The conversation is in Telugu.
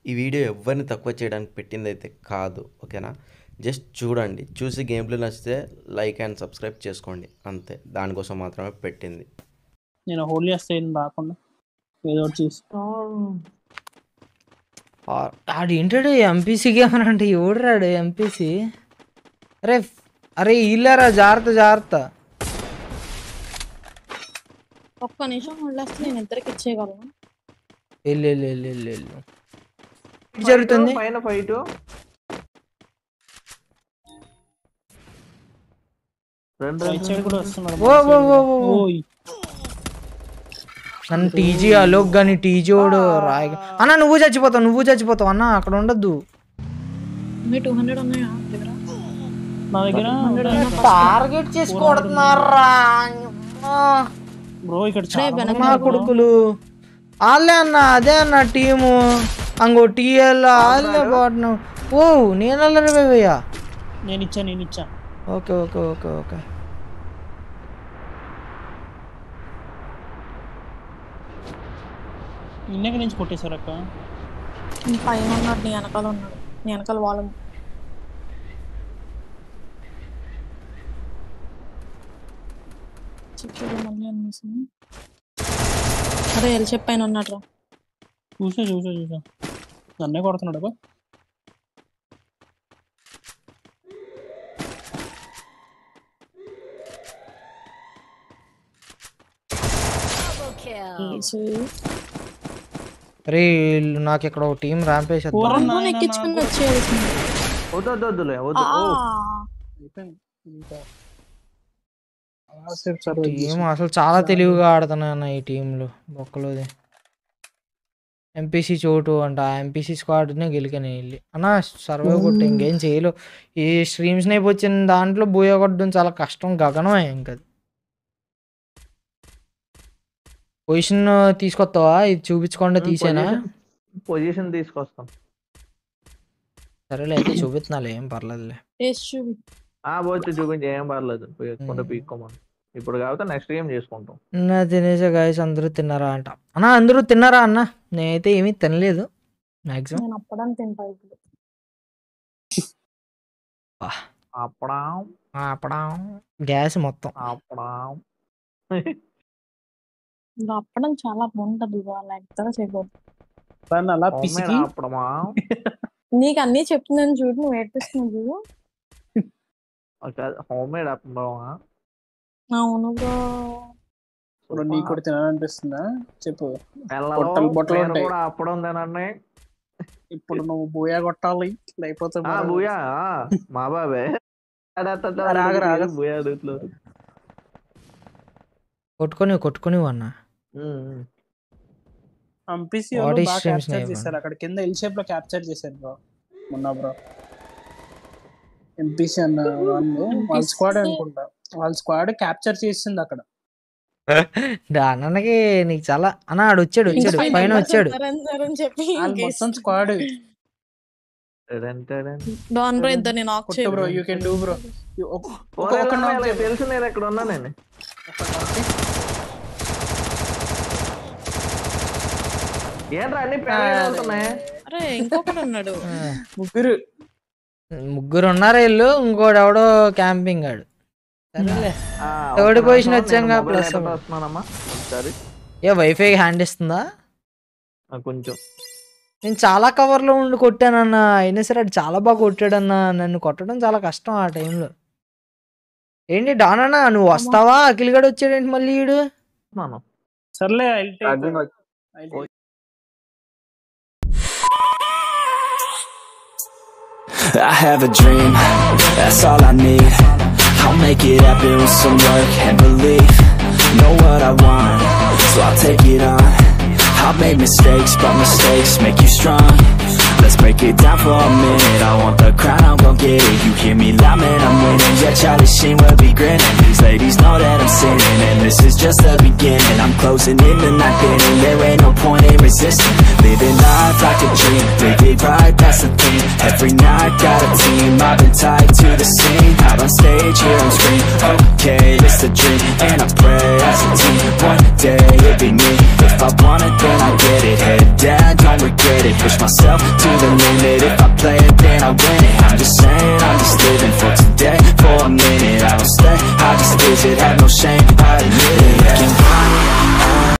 ఈ వీడియో ఎవరిని తక్కువ చేయడానికి పెట్టింది అయితే కాదు ఓకేనా జస్ట్ చూడండి చూసి గేమ్ ప్లే నచ్చితే లైక్ అండ్ సబ్స్క్రైబ్ చేసుకోండి అంతే దానికోసం మాత్రమే పెట్టింది నేను హోలీ వస్తే ఏం రాకుండా ఏదో ఒకటి చేసి ఆడు ఏంటాడు ఎంపీసీ గేమ్ అంటే ఎవడురాడు ఎంపీసీ అరే అరే ఇల్లారా జాగ్రత్త జాగ్రత్త ఒక్క నిమిషం వదిలేస్తే నేను ఇద్దరికి ఇచ్చేయగలను వెళ్ళు వెళ్ళు వెళ్ళు వెళ్ళు వెళ్ళు ఇది జరుగుతుంది పైన ఫైట్ రెండు రైట్ సైడ్ కూడా వస్తున్నాడు ఓ ఓ ఓ ఓ, ఓ. ఓయ్ నన్ను టీజీ అలోక్ గాని టీజీ వాడు రాయగా అన్న నువ్వు చచ్చిపోతావు నువ్వు చచ్చిపోతావు అన్న అక్కడ ఉండద్దు మీ టూ హండ్రెడ్ ఉన్నాయా దగ్గర నా దగ్గర టార్గెట్ చేసి కొడుతున్నారా బ్రో ఇక్కడ రే, చాలా వెనక మా కొడుకులు వాళ్ళే అన్న అదే అన్న టీము అంగో టీఎల్ వాళ్ళే పాటను ఓ నేను అల్లరి భయ్యా నేను ఇచ్చా నేను ఇచ్చా ఓకే ఓకే ఓకే ఓకే నిన్నక నుంచి కొట్టేశారు అక్క నీ పైన ఉన్నాడు నీ వెనకాల ఉన్నాడు నీ వెనకాల వాళ్ళ చెప్పాడు మళ్ళీ అనేసి అరే ఎల్ చెప్పాను ఉన్నాడు రా చూసా చూసా చూసా నన్నే కొడుతున్నాడు అబ్బా ఏసి. రే వీళ్ళు నాకు ఇక్కడ ఒక టీం ర్యాంపేజ్ కూర అమ్మో, నాయనా ఎక్కించుకుని నాకు. వచ్చేయాల్సింది వద్దు వద్దు వద్దులే వద్దు ఆ, ఓ, అయిపోయింది. ఇంకా చాలాసేపు సర్వే టీం అసలు చాలా తెలివిగా ఆడుతున్నాయి అన్న ఈ టీంలో బొక్కలోది ఎంపీసీ చోటు అంట ఆ ఎంపీసీ స్క్వాడ్నే గెలికాను వెళ్ళి అన్న సర్వే కొట్టి ఇంకేం చేయలేవు ఈ స్ట్రీమ్స్ నైపు వచ్చిన దాంట్లో బూయ కొట్టడం చాలా కష్టం గగనమే ఇంకా పొజిషన్ తీసుకొస్తావా ఇది చూపించకుండా తీసేనా పొజిషన్ తీసుకొస్తాం సరేలే అయితే చూపిస్తున్నాలే ఏం పర్లేదులే టేస్ట్ చూపి ఆ పోతే చూపించి ఏం పర్లేదు పోయకుండా పీక్కోమని ఇప్పుడు కాబట్టి నెక్స్ట్ గేమ్ చేసుకుంటాం నా తినేసే గాయస్ అందరూ తిన్నారా అంట అన్న అందరూ తిన్నారా అన్న నేనైతే ఏమీ తినలేదు మ్యాక్సిమం నేను అప్పడం తింటా ఇప్పుడు అప్పుడా అప్పడా గ్యాస్ మొత్తం అప్పుడా ఇంకా అప్పడం చాలా బాగుంటది వాళ్ళ ఎక్కడ చేయకూడదు దాన్ని అలా Homemade పిసికి అప్పుడమా నీకు అన్ని చెప్తున్నాను చూడు నువ్వు ఏడ్పిస్తున్నావు చూడు హోమ్ మేడ్ అప్పుడమా అవును బ్రో ఇప్పుడు నీకు కూడా తినాలనిపిస్తుందా చెప్పు పిల్లలు బొట్టలు- బొట్టలు నేను ఉంటాయి. కూడా అప్పడం తినండి ఇప్పుడు నువ్వు బోయా కొట్టాలి లేకపోతే ఆ మనం- బూయా ఆ, మా బాబే అరే, ఆగరా, ఆగరా. బూయా అడుగుతున్నారు కొట్టుకొని కొట్టుకొని అన్న ఎంపీసీ What వాళ్ళు is బాగా streams క్యాప్చర్ name? చేశారు అక్కడ కింద ఎల్ షేప్ లో క్యాప్చర్ చేశారు బ్రో మొన్న బ్రో ఎంపీసీ అన్న వాళ్ళు వాళ్ళ స్క్వాడ్ అనుకుంటా వాళ్ళ స్క్వాడ్ క్యాప్చర్ చేసింది అక్కడ అన్నకి నీకు చాలా అన్న ఆడు వచ్చాడు వచ్చాడు ఇంకా పైన వచ్చాడు సరే సరే అని చెప్పి వాళ్ళు మొత్తం స్క్వాడ్ డాన్ బ్రో ఇద్దరు నేను ఆక్ కొట్టు bro you can do bro తెలుసు నేను ఇక్కడ ఉన్నా నేను ఏంట్రా అన్ని పెళ్ళి వెళ్తున్నాయి అరే ఇంకొకడు ఉన్నాడు ముగ్గురు ముగ్గురు ఉన్నారు వీళ్ళు ఇంకోటి ఎవడో క్యాంపింగ్ ఆడు సరేలే ఆ, Third ఒక్క position నిమిషం, వచ్చాంగా, నేను మొబైల్ plus నెట్వర్క్ one. వస్తున్నానమ్మా ఒకసారి ఏ వైఫై హ్యాండ్ ఇస్తుందా ఆ, కొంచెం నేను చాలా కవర్లో ఉండి కొట్టానన్న అయినా సరే అది చాలా బాగా కొట్టాడన్న నన్ను కొట్టడం చాలా కష్టం ఆ టైంలో ఏంటి డాన్ అన్న నువ్వు వస్తావా అఖిల్ గడు వచ్చాడేంటి మళ్ళీ ఈడు వస్తున్నాను సర్లే I'll take- Charging వచ్చి- I'll take- I have a dream, that's all I need I'll make it happen with some work and belief Know what I want, so I'll take it on I've made mistakes, but mistakes make you strong Let's break it down for a minute I want the crown, I'm gon' get it You hear me loud, man, I'm winning Yeah, Charlie Sheen will be grinning These ladies know that I'm sinning And this is just the beginning I'm closing in the night inning There ain't no point in resisting Living life like a dream Live it right, that's the thing Every night, got a team I've been tied to the scene Out on stage, here on screen Okay, it's a dream And I pray as a team One day, it'll be me If I want it, then I get it Head down, don't regret it it Push myself to the limit If I play it, then I win it I'm just saying, I'm just living for today For a minute, I don't stay, I just visit Have no shame,